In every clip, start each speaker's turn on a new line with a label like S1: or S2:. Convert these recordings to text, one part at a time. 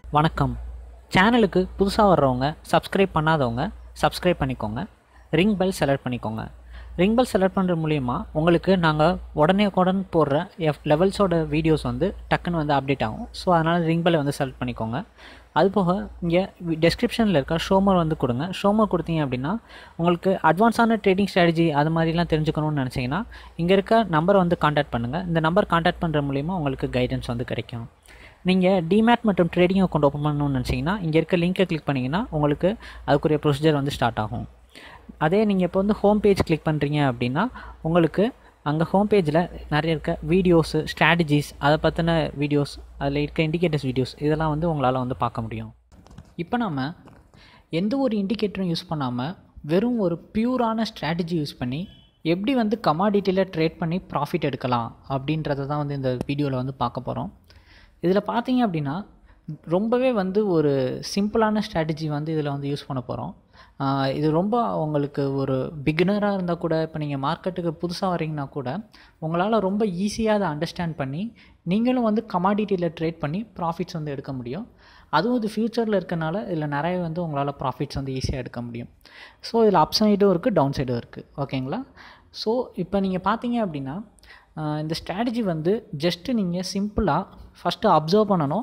S1: வணக்கம் சேனலுக்கு புதுசாக வர்றவங்க சப்ஸ்கிரைப் பண்ணாதவங்க சப்ஸ்கிரைப் பண்ணிக்கோங்க ரிங் பெல் செலக்ட் பண்ணிக்கோங்க ரிங் பெல் செலக்ட் பண்ணுறது மூலிமா உங்களுக்கு நாங்கள் உடனே உடன் போடுற எஃப் லெவல்ஸோட வீடியோஸ் வந்து டக்குன்னு வந்து அப்டேட் ஆகும் ஸோ அதனால் ரிங் பெல்லை வந்து செலக்ட் பண்ணிக்கோங்க அது போக இங்கே டெஸ்கிரிப்ஷனில் இருக்க ஷோமர் வந்து கொடுங்க ஷோமர் கொடுத்தீங்க அப்படின்னா உங்களுக்கு அட்வான்ஸான ட்ரேடிங் ஸ்ட்ராட்டஜி அது மாதிரிலாம் தெரிஞ்சுக்கணும்னு நினச்சிங்கன்னா இங்கே இருக்க நம்பரை வந்து காண்டாக்ட் பண்ணுங்கள் இந்த நம்பர் காண்டாக்ட் பண்ணுற மூலிமா உங்களுக்கு கைடன்ஸ் வந்து கிடைக்கும் நீங்கள் டிமேட் மற்றும் ட்ரேடிங் அக்கௌண்ட் ஓப்பன் பண்ணணும்னு நினச்சிங்கன்னா இங்கே இருக்க லிங்கை கிளிக் பண்ணிங்கன்னா உங்களுக்கு அதுக்குரிய ப்ரொசீஜர் வந்து ஸ்டார்ட் ஆகும் அதே நீங்கள் இப்போ வந்து ஹோம் பேஜ் கிளிக் பண்ணுறீங்க அப்படின்னா உங்களுக்கு அங்கே ஹோம் பேஜில் நிறைய இருக்க வீடியோஸு ஸ்ட்ராட்டஜிஸ் அதை பற்றின வீடியோஸ் அதில் இருக்க இண்டிகேட்டர்ஸ் வீடியோஸ் இதெல்லாம் வந்து உங்களால் வந்து பார்க்க முடியும் இப்போ நாம் எந்த ஒரு இண்டிகேட்டரும் யூஸ் பண்ணாமல் வெறும் ஒரு பியூரான ஸ்ட்ராட்டஜி யூஸ் பண்ணி எப்படி வந்து கமாடிட்டியில் ட்ரேட் பண்ணி ப்ராஃபிட் எடுக்கலாம் அப்படின்றத தான் வந்து இந்த வீடியோவில் வந்து பார்க்க போகிறோம் இதில் பார்த்தீங்க அப்படின்னா ரொம்பவே வந்து ஒரு சிம்பிளான ஸ்ட்ராட்டஜி வந்து இதில் வந்து யூஸ் பண்ண போகிறோம் இது ரொம்ப உங்களுக்கு ஒரு பிகினராக இருந்தால் கூட இப்போ நீங்கள் மார்க்கெட்டுக்கு புதுசாக வரீங்கன்னா கூட உங்களால் ரொம்ப ஈஸியாக அதை அண்டர்ஸ்டாண்ட் பண்ணி நீங்களும் வந்து கமாடிட்டியில் ட்ரேட் பண்ணி ப்ராஃபிட்ஸ் வந்து எடுக்க முடியும் அதுவும் இது ஃப்யூச்சரில் இருக்கனால இதில் நிறைய வந்து உங்களால் ப்ராஃபிட்ஸ் வந்து ஈஸியாக எடுக்க முடியும் ஸோ இதில் அப் சைடும் இருக்குது டவுன் சைடும் இருக்குது ஓகேங்களா ஸோ இப்போ நீங்கள் பார்த்தீங்க அப்படின்னா இந்த ஸ்ட்ராட்டஜி வந்து ஜஸ்ட்டு நீங்கள் சிம்பிளாக ஃபஸ்ட்டு அப்சர்வ் பண்ணணும்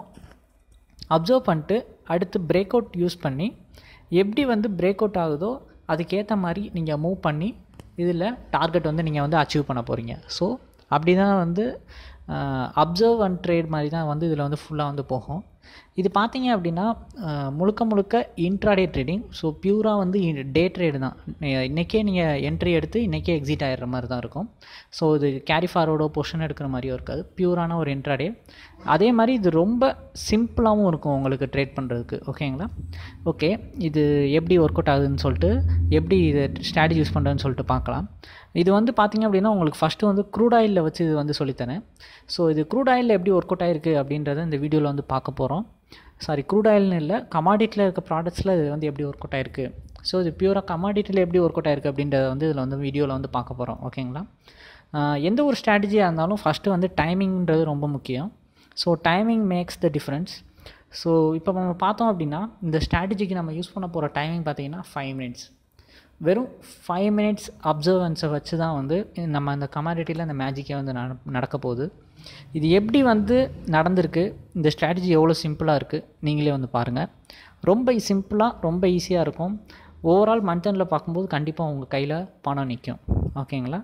S1: அப்சர்வ் பண்ணிட்டு அடுத்து பிரேக் அவுட் யூஸ் பண்ணி எப்படி வந்து பிரேக் அவுட் ஆகுதோ அதுக்கேற்ற மாதிரி நீங்கள் மூவ் பண்ணி இதில் டார்கெட் வந்து நீங்கள் வந்து அச்சீவ் பண்ண போகிறீங்க ஸோ அப்படி தான் வந்து அப்சர்வ் அண்ட் ட்ரேட் மாதிரி தான் வந்து இதில் வந்து ஃபுல்லாக வந்து போகும் இது பார்த்தீங்க அப்படின்னா முழுக்க முழுக்க இன்ட்ராடே ட்ரேடிங் ஸோ பியூராக வந்து டே ட்ரேடு தான் இன்றைக்கே நீங்கள் என்ட்ரி எடுத்து இன்றைக்கே எக்ஸிட் ஆகிடுற மாதிரி தான் இருக்கும் ஸோ இது கேரி ஃபார்வர்டோ பொஷன் எடுக்கிற மாதிரியும் இருக்காது பியூரான ஒரு இன்ட்ராடே அதே மாதிரி இது ரொம்ப சிம்பிளாகவும் இருக்கும் உங்களுக்கு ட்ரேட் பண்ணுறதுக்கு ஓகேங்களா ஓகே இது எப்படி ஒர்க் அவுட் ஆகுதுன்னு சொல்லிட்டு எப்படி இது ஸ்ட்ராட்டஜி யூஸ் பண்ணுறதுன்னு சொல்லிட்டு பார்க்கலாம் இது வந்து பார்த்திங்க அப்படின்னா உங்களுக்கு ஃபஸ்ட்டு வந்து க்ரூட் ஆயிலில் வச்சு இது வந்து சொல்லித்தரேன் ஸோ இது க்ரூட் ஆயிலில் எப்படி ஒர்க் அவுட் ஆகிருக்கு அப்படின்றத இந்த வீடியோவில் வந்து பார்க்க போகிறோம் சாரி க்ரூட் ஆயில்னு இல்லை கமாடிட்டியில் இருக்க ப்ராடக்ட்ஸில் இது வந்து எப்படி ஒர்க் அவுட் ஆயிருக்கு ஸோ இது பியூராக கமாடிட்டியில் எப்படி ஒர்க் அவுட் ஆயிருக்கு அப்படின்றத வந்து இதில் வந்து வீடியோவில் வந்து பார்க்க போகிறோம் ஓகேங்களா எந்த ஒரு ஸ்ட்ராட்டஜியாக இருந்தாலும் ஃபஸ்ட்டு வந்து டைமிங்கிறது ரொம்ப முக்கியம் so timing makes the difference so இப்போ நம்ம பார்த்தோம் அப்படின்னா இந்த ஸ்ட்ராட்டஜிக்கு நம்ம யூஸ் பண்ண போகிற டைமிங் பார்த்தீங்கன்னா ஃபைவ் மினிட்ஸ் வெறும் ஃபைவ் மினிட்ஸ் அப்சர்வன்ஸை வச்சு தான் வந்து நம்ம அந்த கமாடிட்டியில் அந்த மேஜிக்கே வந்து நடக்க போகுது இது எப்படி வந்து நடந்திருக்கு இந்த ஸ்ட்ராட்டஜி எவ்வளோ சிம்பிளாக இருக்குது நீங்களே வந்து பாருங்கள் ரொம்ப சிம்பிளாக ரொம்ப ஈஸியாக இருக்கும் ஓவரால் மந்த்தனில் பார்க்கும்போது கண்டிப்பாக உங்கள் கையில் பணம் நிற்கும் ஓகேங்களா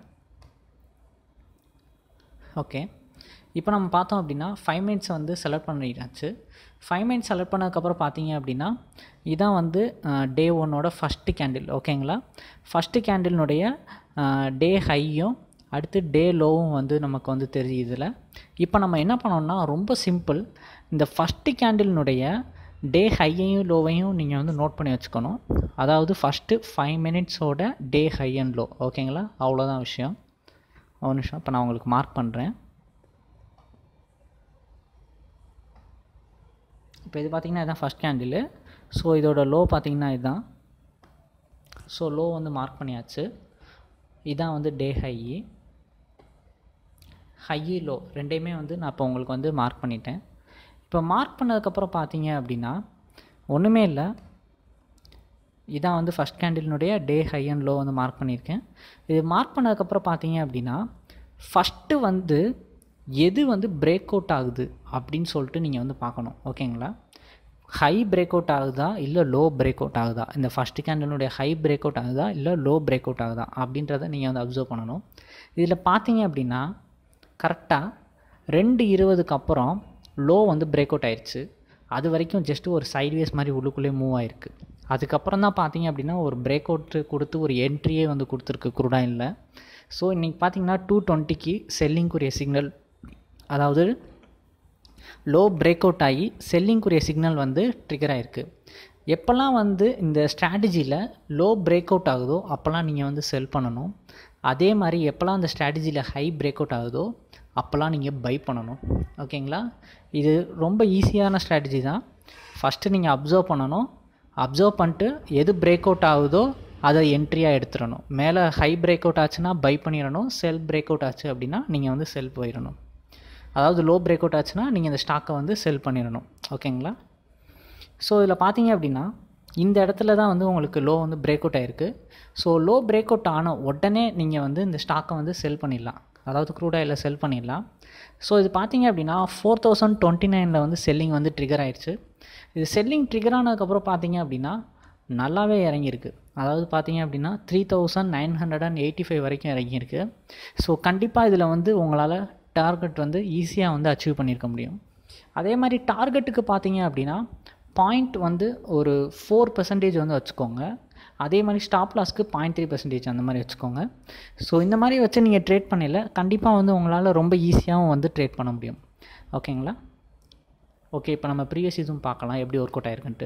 S1: ஓகே இப்போ நம்ம பார்த்தோம் அப்படின்னா ஃபைவ் மினிட்ஸ் வந்து செலக்ட் பண்ணிட்டாச்சு ஃபைவ் மினிட்ஸ் செலக்ட் பண்ணதுக்கப்புறம் பார்த்தீங்க அப்படின்னா இதான் வந்து டே ஒன்னோட ஃபஸ்ட்டு கேண்டில் ஓகேங்களா ஃபஸ்ட்டு கேண்டில்னுடைய டே ஹையும் அடுத்து டே லோவும் வந்து நமக்கு வந்து தெரியுதில் இப்போ நம்ம என்ன பண்ணோம்னா ரொம்ப சிம்பிள் இந்த ஃபஸ்ட்டு கேண்டில்னுடைய டே ஹையையும் லோவையும் நீங்கள் வந்து நோட் பண்ணி வச்சுக்கணும் அதாவது ஃபஸ்ட்டு ஃபைவ் மினிட்ஸோட டே ஹை அண்ட் லோ ஓகேங்களா அவ்வளோதான் விஷயம் ஒரு நிமிஷம் இப்போ நான் உங்களுக்கு மார்க் பண்ணுறேன் இப்போ இது பார்த்திங்கன்னா இதுதான் ஃபஸ்ட் கேண்டிலு ஸோ இதோட லோ பார்த்திங்கன்னா இதுதான் ஸோ லோ வந்து மார்க் பண்ணியாச்சு இதான் வந்து டே ஹை ஹை லோ ரெண்டையுமே வந்து நான் இப்போ உங்களுக்கு வந்து மார்க் பண்ணிட்டேன் இப்போ மார்க் பண்ணதுக்கப்புறம் பார்த்தீங்க அப்படின்னா ஒன்றுமே இல்லை இதான் வந்து ஃபஸ்ட் கேண்டில்னுடைய டே ஹை அண்ட் லோ வந்து மார்க் பண்ணியிருக்கேன் இது மார்க் பண்ணதுக்கப்புறம் பார்த்தீங்க அப்படின்னா ஃபஸ்ட்டு வந்து எது வந்து பிரேக் அவுட் ஆகுது அப்படின்னு சொல்லிட்டு நீங்கள் வந்து பார்க்கணும் ஓகேங்களா ஹை பிரேக் அவுட் ஆகுதா இல்லை லோ பிரேக் அவுட் ஆகுதா இந்த ஃபஸ்ட்டு கேண்டலுடைய ஹை பிரேக் அவுட் ஆகுதா இல்லை லோ பிரேக் அவுட் ஆகுதா அப்படின்றத நீங்கள் வந்து அப்சர்வ் பண்ணணும் இதில் பார்த்தீங்க அப்படின்னா கரெக்டாக ரெண்டு இருபதுக்கு அப்புறம் லோ வந்து பிரேக் அவுட் ஆயிடுச்சு அது வரைக்கும் ஜஸ்ட்டு ஒரு சைட்வேஸ் மாதிரி உள்ளுக்குள்ளே மூவ் ஆகிருக்கு அதுக்கப்புறம் தான் பார்த்தீங்க அப்படின்னா ஒரு பிரேக் அவுட்டு கொடுத்து ஒரு என்ட்ரியே வந்து கொடுத்துருக்கு குருடாயில் ஸோ இன்றைக்கி பார்த்தீங்கன்னா டூ டுவெண்ட்டிக்கு செல்லிங்குரிய சிக்னல் அதாவது லோ பிரேக் அவுட் ஆகி செல்லிங்குரிய சிக்னல் வந்து ட்ரிகர் ஆகிருக்கு எப்போல்லாம் வந்து இந்த ஸ்ட்ராட்டஜியில் லோ பிரேக் அவுட் ஆகுதோ அப்போல்லாம் நீங்கள் வந்து செல் பண்ணணும் அதே மாதிரி எப்போல்லாம் அந்த ஸ்ட்ராட்டஜியில் ஹை பிரேக் அவுட் ஆகுதோ அப்போல்லாம் நீங்கள் பை பண்ணணும் ஓகேங்களா இது ரொம்ப ஈஸியான ஸ்ட்ராட்டஜி தான் ஃபஸ்ட்டு நீங்கள் அப்சர்வ் பண்ணணும் அப்சர்வ் பண்ணிட்டு எது பிரேக் அவுட் ஆகுதோ அதை என்ட்ரியாக எடுத்துடணும் மேலே ஹை பிரேக் அவுட் ஆச்சுன்னா பை பண்ணிடணும் செல் பிரேக் அவுட் ஆச்சு அப்படின்னா நீங்கள் வந்து செல் போயிடணும் அதாவது லோ பிரேக் அவுட் ஆச்சுன்னா நீங்கள் இந்த ஸ்டாக்கை வந்து செல் பண்ணிடணும் ஓகேங்களா ஸோ இதில் பார்த்தீங்க அப்படின்னா இந்த இடத்துல தான் வந்து உங்களுக்கு லோ வந்து பிரேக் அவுட் ஆகிருக்கு ஸோ லோ பிரேக் அவுட் ஆன உடனே நீங்கள் வந்து இந்த ஸ்டாக்கை வந்து செல் பண்ணிடலாம் அதாவது க்ரூட் ஆயிலில் செல் பண்ணிடலாம் ஸோ இது பார்த்தீங்க அப்படின்னா ஃபோர் தௌசண்ட் டுவெண்ட்டி நைனில் வந்து செல்லிங் வந்து ட்ரிகர் ஆயிடுச்சு இது செல்லிங் ட்ரிகர் ஆனதுக்கப்புறம் பார்த்தீங்க அப்படின்னா நல்லாவே இறங்கியிருக்கு அதாவது பார்த்தீங்க அப்படின்னா three thousand nine hundred and eighty five வரைக்கும் இறங்கியிருக்கு ஸோ கண்டிப்பாக இதில் வந்து உங்களால் டார்கெட் வந்து ஈஸியாக வந்து அச்சீவ் பண்ணியிருக்க முடியும் அதே மாதிரி டார்கெட்டுக்கு பார்த்தீங்க அப்படின்னா பாயிண்ட் வந்து ஒரு ஃபோர் பர்சன்டேஜ் வந்து வச்சுக்கோங்க அதே மாதிரி ஸ்டாப் லாஸ்க்கு பாயிண்ட் த்ரீ பர்சன்டேஜ் அந்த மாதிரி வச்சுக்கோங்க ஸோ இந்த மாதிரி வச்சு நீங்கள் ட்ரேட் பண்ணல கண்டிப்பாக வந்து உங்களால் ரொம்ப ஈஸியாகவும் வந்து ட்ரேட் பண்ண முடியும் ஓகேங்களா ஓகே இப்போ நம்ம ப்ரீவியஸ் இதுவும் பார்க்கலாம் எப்படி ஒர்க் அவுட் ஆயிருக்குன்ட்டு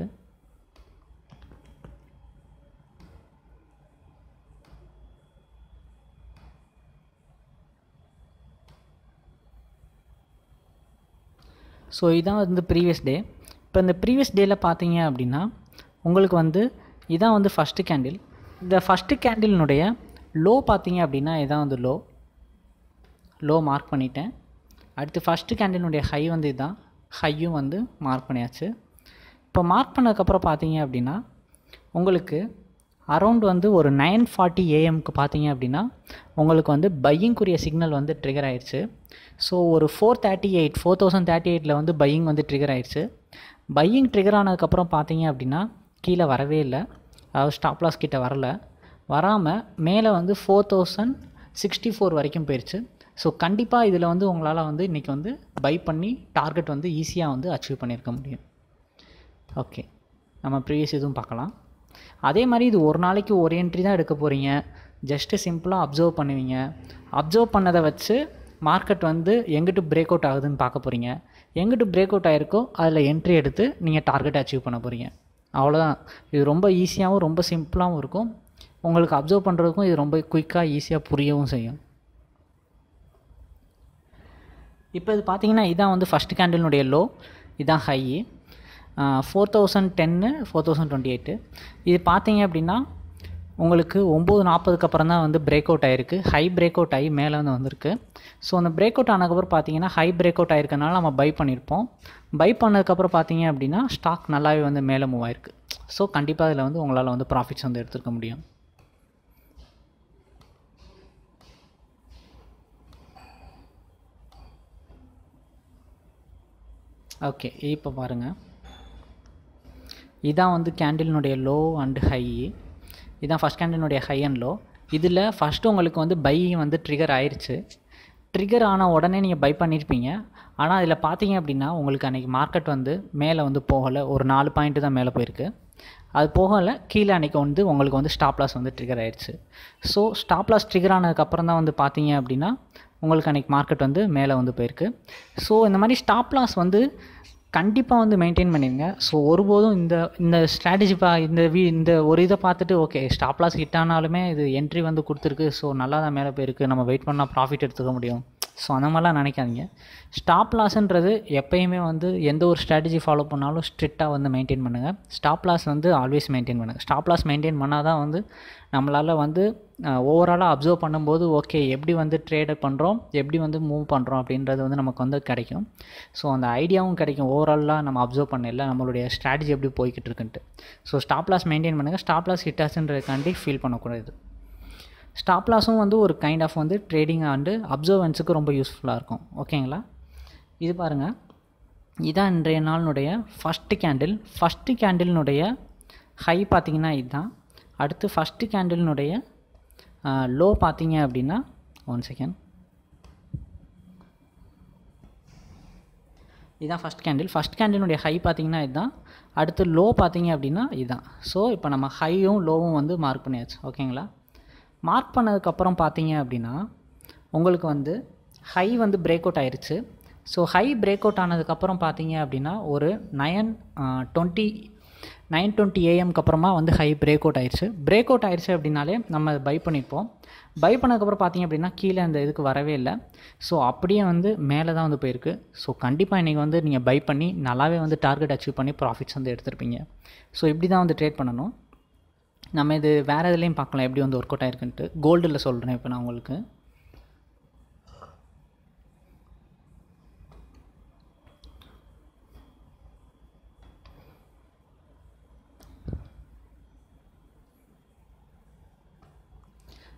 S1: ஸோ இதான் வந்து ப்ரீவியஸ் டே இப்போ இந்த ப்ரீவியஸ் டேயில் பார்த்தீங்க அப்படின்னா உங்களுக்கு வந்து இதான் வந்து ஃபஸ்ட்டு கேண்டில் இந்த ஃபஸ்ட்டு கேண்டில்னுடைய லோ பார்த்தீங்க அப்படின்னா இதான் வந்து லோ லோ மார்க் பண்ணிட்டேன் அடுத்து ஃபஸ்ட்டு கேண்டிலுடைய ஹை வந்து இதுதான் ஹையும் வந்து மார்க் பண்ணியாச்சு இப்போ மார்க் பண்ணதுக்கப்புறம் பார்த்தீங்க அப்படின்னா உங்களுக்கு அரௌண்ட் வந்து ஒரு நைன் ஃபார்ட்டி ஏஎம்க்கு பார்த்தீங்க அப்படின்னா உங்களுக்கு வந்து பையிங்குரிய சிக்னல் வந்து ட்ரிகர் ஆயிடுச்சு ஸோ ஒரு four thirty eight four thousand thirty எயிட்டில் வந்து பையிங் வந்து ட்ரிகர் ஆயிடுச்சு பையிங் ட்ரிகர் ஆனதுக்கப்புறம் பார்த்தீங்க அப்படின்னா கீழே வரவே இல்லை அதாவது ஸ்டாப் லாஸ் கிட்ட வரல வராமல் மேலே வந்து ஃபோர் தௌசண்ட் சிக்ஸ்டி ஃபோர் வரைக்கும் போயிடுச்சு ஸோ கண்டிப்பாக இதில் வந்து உங்களால் வந்து இன்றைக்கி வந்து பை பண்ணி டார்கெட் வந்து ஈஸியாக வந்து அச்சீவ் பண்ணியிருக்க முடியும் ஓகே நம்ம ப்ரீவியஸ் இதுவும் பார்க்கலாம் அதே மாதிரி இது ஒரு நாளைக்கு ஒரு என்ட்ரி தான் எடுக்க போகிறீங்க ஜஸ்ட்டு சிம்பிளாக அப்சர்வ் பண்ணுவீங்க அப்சர்வ் பண்ணதை வச்சு மார்க்கெட் வந்து எங்கிட்டு பிரேக் அவுட் ஆகுதுன்னு பார்க்க போகிறீங்க எங்கிட்டு பிரேக் அவுட் ஆகிருக்கோ அதில் என்ட்ரி எடுத்து நீங்கள் டார்கெட் அச்சீவ் பண்ண போகிறீங்க அவ்வளோதான் இது ரொம்ப ஈஸியாகவும் ரொம்ப சிம்பிளாகவும் இருக்கும் உங்களுக்கு அப்சர்வ் பண்ணுறதுக்கும் இது ரொம்ப குயிக்காக ஈஸியாக புரியவும் செய்யும் இப்போ இது பார்த்தீங்கன்னா இதான் வந்து ஃபஸ்ட் கேண்டிலுடைய லோ இதான் ஹை ஃபோர் தௌசண்ட் டென்னு ஃபோர் தௌசண்ட் டுவெண்ட்டி எயிட்டு இது பார்த்தீங்க அப்படின்னா உங்களுக்கு ஒம்பது நாற்பதுக்கு அப்புறம் தான் வந்து பிரேக் அவுட் ஆகிருக்கு ஹை பிரேக் அவுட் ஆகி மேலே வந்து வந்திருக்கு ஸோ அந்த பிரேக் அவுட் ஆனதுக்கப்புறம் பார்த்தீங்கன்னா ஹை பிரேக் அவுட் ஆயிருக்கனால நம்ம பை பண்ணியிருப்போம் பை பண்ணதுக்கப்புறம் பார்த்தீங்க அப்படின்னா ஸ்டாக் நல்லாவே வந்து மேலே மூவ் ஆயிருக்கு ஸோ கண்டிப்பாக இதில் வந்து உங்களால் வந்து ப்ராஃபிட்ஸ் வந்து எடுத்துருக்க முடியும் ஓகே இப்போ பாருங்கள் இதான் வந்து கேண்டிலினுடைய லோ அண்ட் ஹை இதான் ஃபஸ்ட் கேண்டிலினுடைய ஹை அண்ட் லோ இதில் ஃபஸ்ட்டு உங்களுக்கு வந்து பை வந்து ட்ரிகர் ஆயிடுச்சு ட்ரிகர் ஆன உடனே நீங்கள் பை பண்ணியிருப்பீங்க ஆனால் இதில் பார்த்தீங்க அப்படின்னா உங்களுக்கு அன்றைக்கி மார்க்கெட் வந்து மேலே வந்து போகலை ஒரு நாலு பாயிண்ட்டு தான் மேலே போயிருக்கு அது போகலை கீழே அன்றைக்கி வந்து உங்களுக்கு வந்து ஸ்டாப் லாஸ் வந்து ட்ரிகர் ஆயிடுச்சு ஸோ ஸ்டாப் லாஸ் ட்ரிகர் ஆனதுக்கப்புறம் தான் வந்து பார்த்தீங்க அப்படின்னா உங்களுக்கு அன்றைக்கி மார்க்கெட் வந்து மேலே வந்து போயிருக்கு ஸோ இந்த மாதிரி ஸ்டாப் லாஸ் வந்து கண்டிப்பாக வந்து மெயின்டைன் பண்ணிடுங்க ஸோ ஒருபோதும் இந்த இந்த ஸ்ட்ராட்டஜி பா இந்த வீ இந்த ஒரு இதை பார்த்துட்டு ஓகே ஸ்டாப் லாஸ் ஹிட் ஆனாலுமே இது என்ட்ரி வந்து கொடுத்துருக்கு ஸோ நல்லா தான் மேலே போயிருக்கு நம்ம வெயிட் பண்ணால் ப்ராஃபிட் எடுத்துக்க முடியும் ஸோ அந்த மாதிரிலாம் நினைக்காதீங்க ஸ்டாப் லாஸ்ன்றது எப்பயுமே வந்து எந்த ஒரு ஸ்ட்ராட்டஜி ஃபாலோ பண்ணாலும் ஸ்ட்ரிக்டாக வந்து மெயின்டைன் பண்ணுங்கள் ஸ்டாப் லாஸ் வந்து ஆல்வேஸ் மெயின்டைன் பண்ணுங்கள் ஸ்டாப் லாஸ் மெயின்டைன் பண்ணால் தான் வந்து நம்மளால் வந்து ஓவராலாக அப்சர்வ் பண்ணும்போது ஓகே எப்படி வந்து ட்ரேடு பண்ணுறோம் எப்படி வந்து மூவ் பண்ணுறோம் அப்படின்றது வந்து நமக்கு வந்து கிடைக்கும் ஸோ அந்த ஐடியாவும் கிடைக்கும் ஓவராலாக நம்ம அப்சர்வ் பண்ணல நம்மளுடைய ஸ்ட்ராட்டஜி எப்படி போய்கிட்டு இருக்குன்ட்டு ஸோ ஸ்டாப் லாஸ் மெயின்டைன் பண்ணுங்கள் ஸ்டாப் லாஸ் ஹிட்டாஸ்ன்றதுக்காண்டி ஃபீல் பண்ணக்கூடாது ஸ்டாப் லாஸும் வந்து ஒரு கைண்ட் ஆஃப் வந்து ட்ரேடிங் அண்டு அப்சர்வன்ஸுக்கு ரொம்ப யூஸ்ஃபுல்லாக இருக்கும் ஓகேங்களா இது பாருங்கள் இதான் இன்றைய நாளினுடைய ஃபஸ்ட்டு கேண்டில் ஃபஸ்ட்டு கேண்டில்னுடைய ஹை பார்த்தீங்கன்னா இதுதான் அடுத்து ஃபஸ்ட்டு கேண்டில்னுடைய லோ பார்த்தீங்க அப்படின்னா ஒன் செகண்ட் இதுதான் ஃபஸ்ட் கேண்டில் ஃபஸ்ட் கேண்டிலுடைய ஹை பார்த்தீங்கன்னா இதுதான் அடுத்து லோ பார்த்தீங்க அப்படின்னா இதுதான் ஸோ இப்போ நம்ம ஹையும் லோவும் வந்து மார்க் பண்ணியாச்சு ஓகேங்களா மார்க் பண்ணதுக்கப்புறம் பார்த்தீங்க அப்படின்னா உங்களுக்கு வந்து ஹை வந்து பிரேக் அவுட் ஆயிடுச்சு ஸோ ஹை பிரேக் அவுட் ஆனதுக்கப்புறம் பார்த்தீங்க அப்படின்னா ஒரு நயன் டுவெண்ட்டி நைன் டுவெண்ட்டி ஏஎம்க்கு அப்புறமா வந்து ஹை பிரேக் அவுட் ஆயிடுச்சு பிரேக் அவுட் ஆயிடுச்சு அப்படின்னாலே நம்ம பை பண்ணியிருப்போம் பை பண்ணதுக்கப்புறம் பார்த்தீங்க அப்படின்னா கீழே அந்த இதுக்கு வரவே இல்லை ஸோ அப்படியே வந்து மேலே தான் வந்து போயிருக்கு ஸோ கண்டிப்பாக இன்றைக்கி வந்து நீங்கள் பை பண்ணி நல்லாவே வந்து டார்கெட் அச்சீவ் பண்ணி ப்ராஃபிட்ஸ் வந்து எடுத்திருப்பீங்க ஸோ இப்படி தான் வந்து ட்ரேட் பண்ணணும் நம்ம இது வேறு இதுலேயும் பார்க்கலாம் எப்படி வந்து ஒர்க் அவுட் ஆயிருக்குன்ட்டு கோல்டில் சொல்கிறேன் இப்போ நான் உங்களுக்கு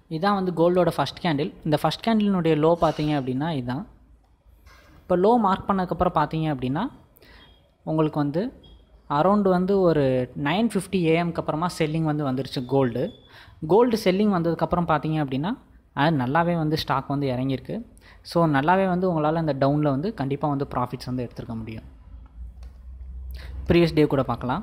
S1: இதான் வந்து கோல்டோட ஃபஸ்ட் கேண்டில் இந்த ஃபஸ்ட் கேண்டிலினுடைய லோ பார்த்தீங்க அப்படின்னா இதுதான் இப்போ லோ மார்க் பண்ணதுக்கப்புறம் பார்த்தீங்க அப்படின்னா உங்களுக்கு வந்து அரௌண்டு வந்து ஒரு நைன் ஃபிஃப்டி ஏஎம்க்கு அப்புறமா செல்லிங் வந்து வந்துருச்சு கோல்டு கோல்டு செல்லிங் வந்ததுக்கப்புறம் பார்த்தீங்க அப்படின்னா அது நல்லாவே வந்து ஸ்டாக் வந்து இறங்கியிருக்கு ஸோ நல்லாவே வந்து உங்களால் அந்த டவுனில் வந்து கண்டிப்பாக வந்து ப்ராஃபிட்ஸ் வந்து எடுத்துருக்க முடியும் ப்ரீவியஸ் டே கூட பார்க்கலாம்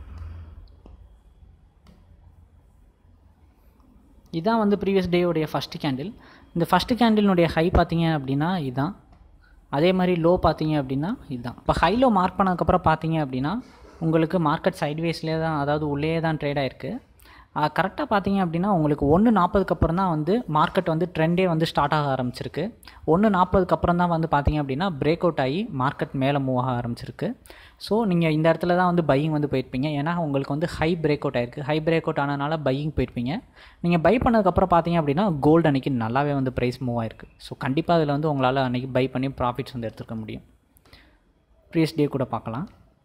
S1: இதான் வந்து ப்ரீவியஸ் டேயோடைய ஃபஸ்ட்டு கேண்டில் இந்த ஃபஸ்ட்டு கேண்டிலுடைய ஹை பார்த்தீங்க அப்படின்னா இதுதான் அதே மாதிரி லோ பார்த்தீங்க அப்படின்னா இதுதான் இப்போ ஹைலோ மார்க் பண்ணதுக்கப்புறம் பார்த்தீங்க அப்படின்னா உங்களுக்கு மார்க்கெட் சைட்வேஸ்லேயே தான் அதாவது உள்ளே தான் ட்ரேட் ஆயிருக்கு கரெக்டாக பார்த்தீங்க அப்படின்னா உங்களுக்கு ஒன்று நாற்பதுக்கு அப்புறம் தான் வந்து மார்க்கெட் வந்து ட்ரெண்டே வந்து ஸ்டார்ட் ஆக ஆரம்பிச்சிருக்கு ஒன்று நாற்பதுக்கு அப்புறம் தான் வந்து பார்த்தீங்க அப்படின்னா பிரேக் அவுட் ஆகி மார்க்கெட் மேலே மூவ் ஆக ஆரம்பிச்சிருக்கு ஸோ நீங்கள் இந்த இடத்துல தான் வந்து பையிங் வந்து போயிருப்பீங்க ஏன்னா உங்களுக்கு வந்து ஹை பிரேக் அவுட் ஆயிருக்கு ஹை பிரேக் அவுட் ஆனதுனால பையிங் போயிருப்பீங்க நீங்கள் பை பண்ணதுக்கப்புறம் பார்த்தீங்க அப்படின்னா கோல்டு அன்றைக்கி நல்லாவே வந்து ப்ரைஸ் மூவ் ஆயிருக்கு ஸோ கண்டிப்பாக அதில் வந்து உங்களால் அன்றைக்கி பை பண்ணி ப்ராஃபிட்ஸ் வந்து எடுத்துக்க முடியும் ப்ரீவியஸ் டே கூட பார்க்கலாம்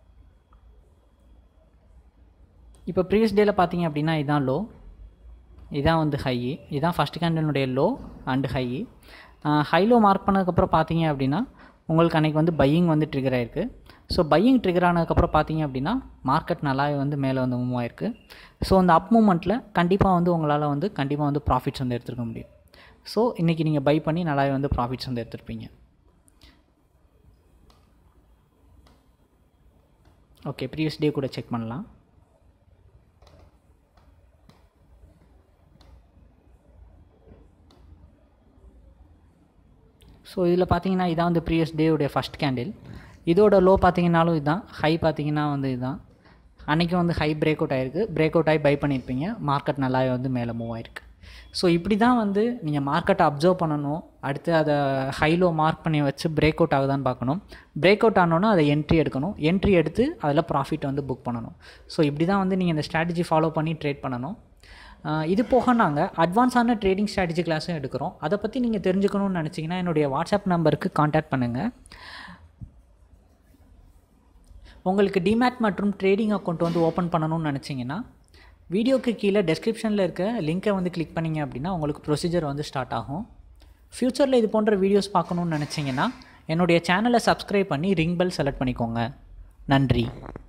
S1: இப்போ ப்ரீவியஸ் டேயில் பார்த்தீங்க அப்படின்னா இதான் லோ இதான் வந்து ஹை இதான் ஃபஸ்ட் கேண்டனுடைய low and high high low mark பண்ணதுக்கப்புறம் பார்த்தீங்க அப்படின்னா உங்களுக்கு அன்றைக்கி வந்து பையிங் வந்து ட்ரிகர் ஆகிருக்கு ஸோ பையிங் ட்ரிகர் ஆனதுக்கப்புறம் பார்த்தீங்க அப்படின்னா மார்க்கெட் நல்லாவே வந்து மேலே வந்து மூவ் ஆயிருக்கு ஸோ அந்த அப் மூமெண்ட்டில் கண்டிப்பாக வந்து உங்களால் வந்து கண்டிப்பாக வந்து ப்ராஃபிட்ஸ் வந்து எடுத்துருக்க முடியும் ஸோ இன்றைக்கி நீங்கள் பை பண்ணி நல்லாவே வந்து ப்ராஃபிட்ஸ் வந்து எடுத்துருப்பீங்க ஓகே ப்ரீவியஸ் டே கூட செக் பண்ணலாம் ஸோ இதில் பார்த்தீங்கன்னா இதான் வந்து ப்ரீவியஸ் டேவுடைய ஃபஸ்ட் கேண்டில் இதோட லோ பார்த்தீங்கன்னாலும் இதுதான் ஹை பார்த்தீங்கன்னா வந்து இதுதான் அன்றைக்கும் வந்து ஹை பிரேக் அவுட் ஆகிருக்கு பிரேக் அவுட் ஆகி பை பண்ணியிருப்பீங்க மார்க்கெட் நல்லாவே வந்து மேலே மூவ் ஆயிருக்கு ஸோ இப்படி தான் வந்து நீங்கள் மார்க்கெட்டை அப்சர்வ் பண்ணணும் அடுத்து அதை ஹைலோ மார்க் பண்ணி வச்சு பிரேக் அவுட் ஆகுதான்னு பார்க்கணும் பிரேக் அவுட் ஆனோன்னா அதை என்ட்ரி எடுக்கணும் என்ட்ரி எடுத்து அதில் ப்ராஃபிட் வந்து புக் பண்ணணும் ஸோ இப்படி தான் வந்து நீங்கள் இந்த ஸ்ட்ராட்டஜி ஃபாலோ பண்ணி ட்ரேட் பண்ணணும் இது போக நாங்கள் அட்வான்ஸான ட்ரேடிங் ஸ்ட்ராட்டஜி கிளாஸும் எடுக்கிறோம் அதை பற்றி நீங்கள் தெரிஞ்சுக்கணும்னு நினச்சிங்கன்னா என்னுடைய வாட்ஸ்அப் நம்பருக்கு காண்டாக்ட் பண்ணுங்கள் உங்களுக்கு டிமேட் மற்றும் ட்ரேடிங் அக்கௌண்ட் வந்து ஓப்பன் பண்ணணும்னு நினச்சிங்கன்னா வீடியோக்கு கீழே டெஸ்கிரிப்ஷனில் இருக்க லிங்க்கை வந்து கிளிக் பண்ணிங்க அப்படின்னா உங்களுக்கு ப்ரொசீஜர் வந்து ஸ்டார்ட் ஆகும் ஃப்யூச்சரில் இது போன்ற வீடியோஸ் பார்க்கணுன்னு நினச்சிங்கன்னா என்னுடைய சேனலை சப்ஸ்கிரைப் பண்ணி ரிங் பெல் செலக்ட் பண்ணிக்கோங்க நன்றி